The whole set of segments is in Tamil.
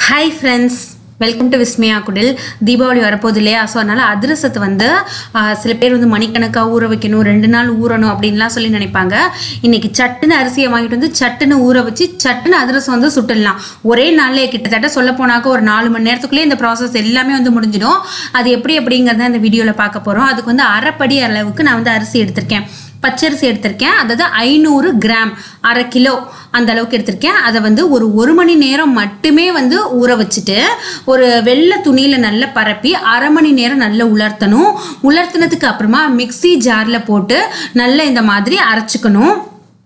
hi friends welcome to Vismaya Kudil Deepavali வரப்போகுது இல்லையா ஸோ அதனால் அதிரசத்தை வந்து ஆஹ், சில பேர் வந்து மணிக்கணக்காக ஊற வைக்கணும் ரெண்டு நாள் ஊறணும் அப்படின்லாம் சொல்லி நினைப்பாங்க இன்னைக்கு சட்டுன்னு அரிசியை வாங்கிட்டு வந்து சட்டுன்னு ஊற வச்சு சட்டுன்னு அதிரசம் வந்து சுட்டுடலாம் ஒரே நாள்லேயே கிட்டத்தட்ட சொல்ல போனாக்க ஒரு நாலு மணி நேரத்துக்குள்ளே இந்த ப்ராசஸ் எல்லாமே வந்து முடிஞ்சிடும் அது எப்படி அப்படிங்கிறத இந்த வீடியோவில் பார்க்க போகிறோம் அதுக்கு வந்து அரைப்படி அளவுக்கு நான் வந்து அரிசி எடுத்திருக்கேன் பச்சரிசி எடுத்திருக்கேன் அதாவது ஐநூறு கிராம் அரை கிலோ அந்த அளவுக்கு எடுத்திருக்கேன் அதை வந்து ஒரு ஒரு மணி நேரம் மட்டுமே வந்து ஊற வச்சுட்டு ஒரு வெள்ளை துணியில் நல்லா பரப்பி அரை மணி நேரம் நல்லா உலர்த்தணும் உலர்த்தினதுக்கு அப்புறமா மிக்ஸி ஜாரில் போட்டு நல்லா இந்த மாதிரி அரைச்சிக்கணும்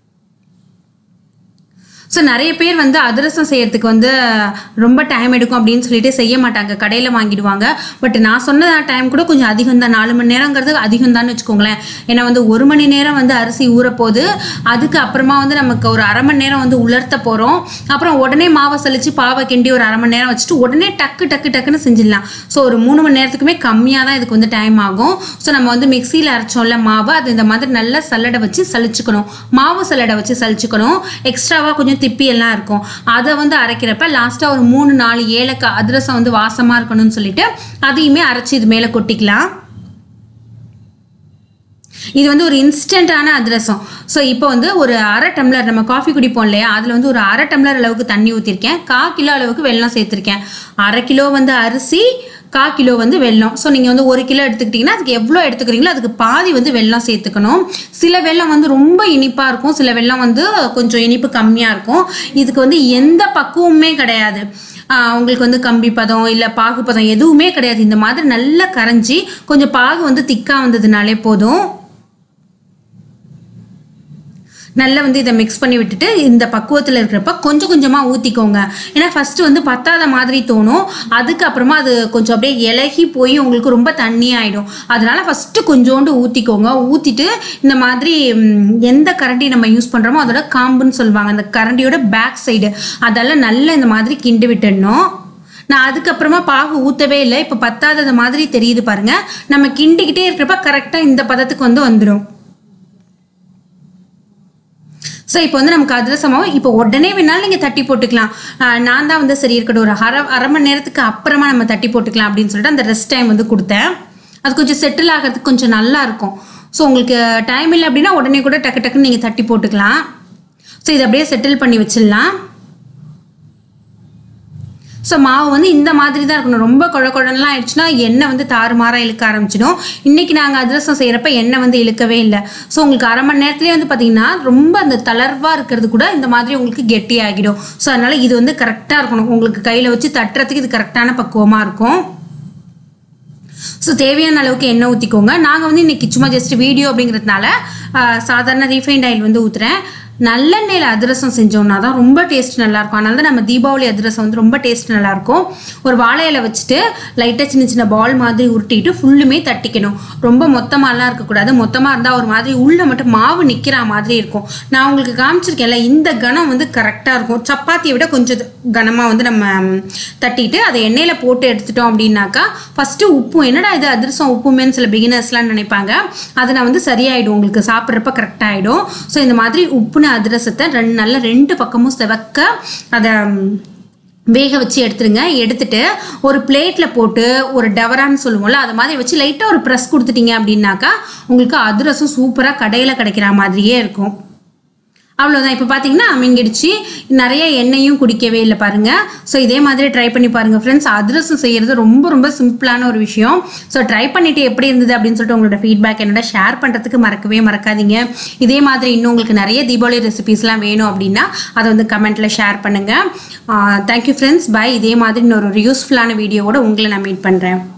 ஸோ நிறைய பேர் வந்து அதிரசம் செய்யறதுக்கு வந்து ரொம்ப டைம் எடுக்கும் அப்படின்னு சொல்லிட்டு செய்ய மாட்டாங்க கடையில் வாங்கிடுவாங்க பட் நான் சொன்ன டைம் கூட கொஞ்சம் அதிகம் தான் நாலு மணி நேரங்கிறது அதிகம் தான் வச்சுக்கோங்களேன் ஏன்னா வந்து ஒரு மணி நேரம் வந்து அரிசி ஊற போகுது அதுக்கு அப்புறமா வந்து நமக்கு ஒரு அரை மணி நேரம் வந்து உலர்த்த போகிறோம் அப்புறம் உடனே மாவை சலிச்சு பாவை கிண்டி ஒரு அரை மணி நேரம் வச்சுட்டு உடனே டக்கு டக்கு டக்குன்னு செஞ்சிடலாம் ஸோ ஒரு மூணு மணி நேரத்துக்குமே கம்மியாக தான் இதுக்கு வந்து டைம் ஆகும் ஸோ நம்ம வந்து மிக்சியில் அரைச்சோம்ல மாவு அது இந்த மாதிரி நல்லா சல்லடை வச்சு சலிச்சுக்கணும் மாவு சல்லடை வச்சு சலிச்சுக்கணும் எக்ஸ்ட்ராவாக கொஞ்சம் திப்பி எல்லாம் இருக்கும் அதை வந்து அரைக்கிறப்ப லாஸ்ட்டாக ஒரு மூணு நாலு ஏலக்காய் அதிரசம் வந்து வாசமாக இருக்கணும்னு சொல்லிட்டு அதையுமே அரைச்சி இது மேலே கொட்டிக்கலாம் இது வந்து ஒரு இன்ஸ்டன்டான அதிரசம் ஸோ இப்போ வந்து ஒரு அரை டம்ளர் நம்ம காஃபி குடிப்போம் இல்லையா அதில் வந்து ஒரு அரை டம்ளர் அளவுக்கு தண்ணி ஊற்றிருக்கேன் கா கிலோ அளவுக்கு வெல்லம் சேர்த்துருக்கேன் அரை கிலோ வந்து அரிசி கா கிலோ வந்து வெல்லம் ஸோ நீங்கள் வந்து ஒரு கிலோ எடுத்துக்கிட்டிங்கன்னா அதுக்கு எவ்வளோ எடுத்துக்கிறீங்களோ அதுக்கு பாதி வந்து வெல்லம் சேர்த்துக்கணும் சில வெல்லம் வந்து ரொம்ப இனிப்பாக இருக்கும் சில வெல்லம் வந்து கொஞ்சம் இனிப்பு கம்மியாக இருக்கும் இதுக்கு வந்து எந்த பக்குவமுமே கிடையாது ஆஹ் உங்களுக்கு வந்து கம்பி பதம் இல்லை பாகு பதம் எதுவுமே கிடையாது இந்த மாதிரி நல்லா கரைஞ்சி கொஞ்சம் பாகு வந்து திக்காக வந்ததுனாலே போதும் நல்லா வந்து இதை மிக்ஸ் பண்ணி விட்டுட்டு இந்த பக்குவத்தில் இருக்கிறப்ப கொஞ்சம் கொஞ்சமாக ஊற்றிக்கோங்க ஏன்னா ஃபஸ்ட்டு வந்து பத்தாத மாதிரி தோணும் அதுக்கப்புறமா அது கொஞ்சம் அப்படியே இலகி போய் உங்களுக்கு ரொம்ப தண்ணி ஆகிடும் அதனால ஃபஸ்ட்டு கொஞ்சோண்டு ஊற்றிக்கோங்க ஊற்றிட்டு இந்த மாதிரி ம், எந்த கரண்டி நம்ம யூஸ் பண்ணுறோமோ அதோட காம்புன்னு சொல்லுவாங்க அந்த கரண்டியோட பேக் சைடு அதெல்லாம் நல்லா இந்த மாதிரி கிண்டு விட்டுடணும் நான் அதுக்கப்புறமா பாகு ஊற்றவே இல்லை இப்போ பத்தாதது மாதிரி தெரியுது பாருங்க நம்ம கிண்டிக்கிட்டே இருக்கிறப்ப கரெக்டாக இந்த பதத்துக்கு வந்து வந்துடும் ஸோ இப்போ வந்து நமக்கு அதிரசமாவும் இப்போ உடனே வேணாலும் நீங்கள் தட்டி போட்டுக்கலாம் ஆஹ் நான் தான் வந்து சரி இருக்கட்டும் ஒரு அரை அரை மணி நேரத்துக்கு அப்புறமா நம்ம தட்டி போட்டுக்கலாம் அப்படின்னு சொல்லிட்டு அந்த ரெஸ்ட் டைம் வந்து கொடுத்தேன் அது கொஞ்சம் செட்டில் ஆகிறதுக்கு கொஞ்சம் நல்லா இருக்கும் ஸோ உங்களுக்கு டைம் இல்லை அப்படின்னா உடனே கூட டக்கு டக்குன்னு நீங்கள் தட்டி போட்டுக்கலாம் ஸோ இதை அப்படியே செட்டில் பண்ணி வச்சிடலாம் ஸோ மாவு வந்து இந்த மாதிரி தான் இருக்கணும் ரொம்ப குழ குழன்லாம் ஆயிடுச்சுன்னா எண்ணெய் வந்து தாறுமாறாக இழுக்க ஆரம்பிச்சிடும் இன்றைக்கி நாங்கள் அதிரசம் செய்கிறப்ப எண்ணெய் வந்து இழுக்கவே இல்லை ஸோ உங்களுக்கு அரை மணி நேரத்துலேயே வந்து பார்த்தீங்கன்னா ரொம்ப அந்த தளர்வாக இருக்கிறது கூட இந்த மாதிரி உங்களுக்கு கெட்டி ஆகிடும் ஸோ அதனால் இது வந்து கரெக்டாக இருக்கணும் உங்களுக்கு கையில் வச்சு தட்டுறதுக்கு இது கரெக்டான பக்குவமாக இருக்கும் ஸோ தேவையான அளவுக்கு எண்ணெய் ஊற்றிக்கோங்க நாங்கள் வந்து இன்னைக்கு சும்மா ஜஸ்ட் வீடியோ அப்படிங்கிறதுனால ஆஹ், சாதாரண ரீஃபைண்ட் ஆயில் வந்து ஊற்றுறேன் நல்லெண்ணெயில் அதிரசம் செஞ்சோம்னா தான் ரொம்ப டேஸ்ட் நல்லாயிருக்கும் அதனால தான் நம்ம தீபாவளி அதிரசம் வந்து ரொம்ப டேஸ்ட் நல்லாயிருக்கும் ஒரு வாழை இலை வச்சுட்டு லைட்டாக சின்ன சின்ன பால் மாதிரி உருட்டிட்டு ஃபுல்லுமே தட்டிக்கணும் ரொம்ப மொத்தமாலாம் இருக்கக்கூடாது மொத்தமாக இருந்தால் ஒரு மாதிரி உள்ளே மட்டும் மாவு நிற்கிற மாதிரி இருக்கும் நான் உங்களுக்கு காமிச்சிருக்கேன்ல இந்த கணம் வந்து கரெக்டாக இருக்கும் சப்பாத்தியை விட கொஞ்சம் கனமாக வந்து நம்ம ம், தட்டிட்டு அதை எண்ணெயில் போட்டு எடுத்துட்டோம் அப்படின்னாக்கா ஃபஸ்ட்டு உப்பு என்னடா இது அதிரசம் உப்புமேன்னு சில பிகினர்ஸ்லாம் நினைப்பாங்க அது நான் வந்து சரியாயிடும் உங்களுக்கு சாப்பிட்றப்ப கரெக்டாக ஆகிடும் ஸோ இந்த மாதிரி உப்புன அதிரசத்தை ரெண்டு நல்லா ரெண்டு பக்கமும் செவக்க அதை ம், வேக வச்சு எடுத்துருங்க எடுத்துட்டு ஒரு பிளேட்டில் போட்டு ஒரு டவரான்னு சொல்லுவோம்ல அது மாதிரி வச்சு லைட்டாக ஒரு ப்ரெஸ் கொடுத்துட்டீங்க அப்படின்னாக்கா உங்களுக்கு அதிரசம் சூப்பராக கடையில் கிடைக்கிற மாதிரியே இருக்கும் அவ்வளோதான் இப்போ பார்த்தீங்கன்னா அமிங்கிடுச்சு நிறைய எண்ணெயும் குடிக்கவே இல்லை பாருங்க ஸோ இதே மாதிரி ட்ரை பண்ணி பாருங்க ஃப்ரெண்ட்ஸ் அதிரசம் செய்யறது ரொம்ப ரொம்ப சிம்பிளான ஒரு விஷயம் ஸோ ட்ரை பண்ணிட்டு எப்படி இருந்தது அப்படின்னு சொல்லிட்டு உங்களோட ஃபீட்பேக் என்னோட ஷேர் பண்ணுறதுக்கு மறக்கவே மறக்காதீங்க இதே மாதிரி இன்னும் உங்களுக்கு நிறைய தீபாவளி ரெசிபீஸ்லாம் வேணும் அப்படின்னா அதை வந்து கமெண்ட்டில் ஷேர் பண்ணுங்கள் தேங்க்யூ ஃப்ரெண்ட்ஸ் பை இதே மாதிரி இன்னொரு யூஸ்ஃபுல்லான வீடியோவோட உங்களை நான் மீட் பண்ணுறேன்